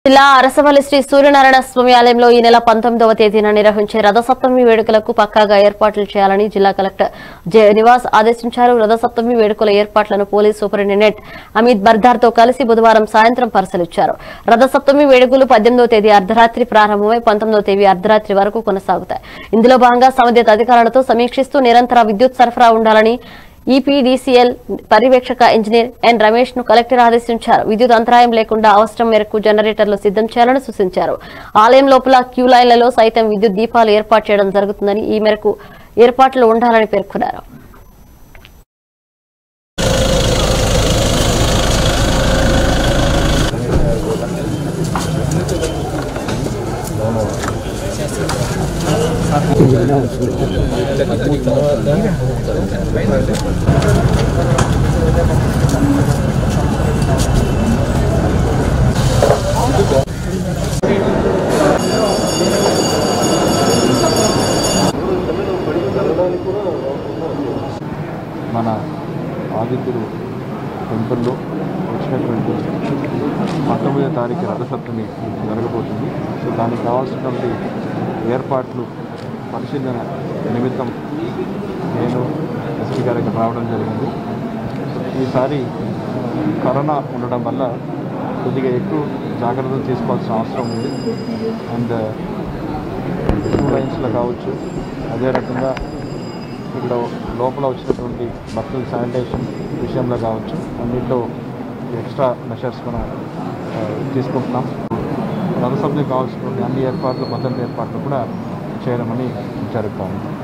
జిల్లా అరసవల్లి శ్రీ సూర్యనారాయణ స్వామి ఆలయంలో ఈ నెల పంతొమ్మిదవ తేదీన నిర్వహించే రథసప్తమి వేడుకలకు పక్కాగా ఏర్పాట్లు చేయాలని జిల్లా కలెక్టర్ జె నివాస్ ఆదేశించారు రథసప్తమి వేడుకల ఏర్పాట్లను పోలీస్ సూపరింటెండెంట్ అమిత్ బర్దార్ తో కలిసి బుధవారం సాయంత్రం పరిశీలించారు రథసప్తమి వేడుకలు పద్దెనిమిదవ తేదీ అర్ధరాత్రి ప్రారంభమై పంతొమ్మిదవ తేదీ అర్ధరాత్రి వరకు కొనసాగుతాయి ఇందులో భాగంగా సంబంధిత అధికారులతో సమీక్షిస్తూ నిరంతర విద్యుత్ సరఫరా ఉండాలని ఈపీడీసీఎల్ పర్యవేక్షక ఇంజనీర్ ఎన్ రమేష్ ను కలెక్టర్ ఆదేశించారు విద్యుత్ అంతరాయం లేకుండా అవసరం మేరకు జనరేటర్లు సిద్ధం చేయాలని సూచించారు ఆలయం లోపల క్యూ లైన్లలో సైతం విద్యుత్ దీపాలు ఏర్పాటు చేయడం జరుగుతుందని ఈ మేరకు ఏర్పాట్లు ఉండాలని పేర్కొన్నారు మన ఆదిత్యుడు టెంపుల్లో వచ్చినటువంటి పంతొమ్మిదో తారీఖు రథసప్తమి జరగబోతుంది సో దానికి కావాల్సినటువంటి ఏర్పాట్లు పరిశీలన నిమిత్తం నేను ఎస్పీ గారికి రావడం జరిగింది ఈసారి కరోనా ఉండడం వల్ల కొద్దిగా ఎక్కువ జాగ్రత్తలు తీసుకోవాల్సిన అవసరం ఉంది అండ్ టూ లైన్స్లో కావచ్చు అదే రకంగా ఇక్కడ లోపల వచ్చినటువంటి భక్తుల శానిటేషన్ విషయంలో కావచ్చు అన్నింటిలో ఎక్స్ట్రా మెషర్స్ మనం ఆ, తీసుకుంటున్నాం రథసభ్యులకు కావాల్సినటువంటి అన్ని ఏర్పాట్లు భద్రత ఏర్పాట్లు కూడా చేయడమని జరుగుతుంది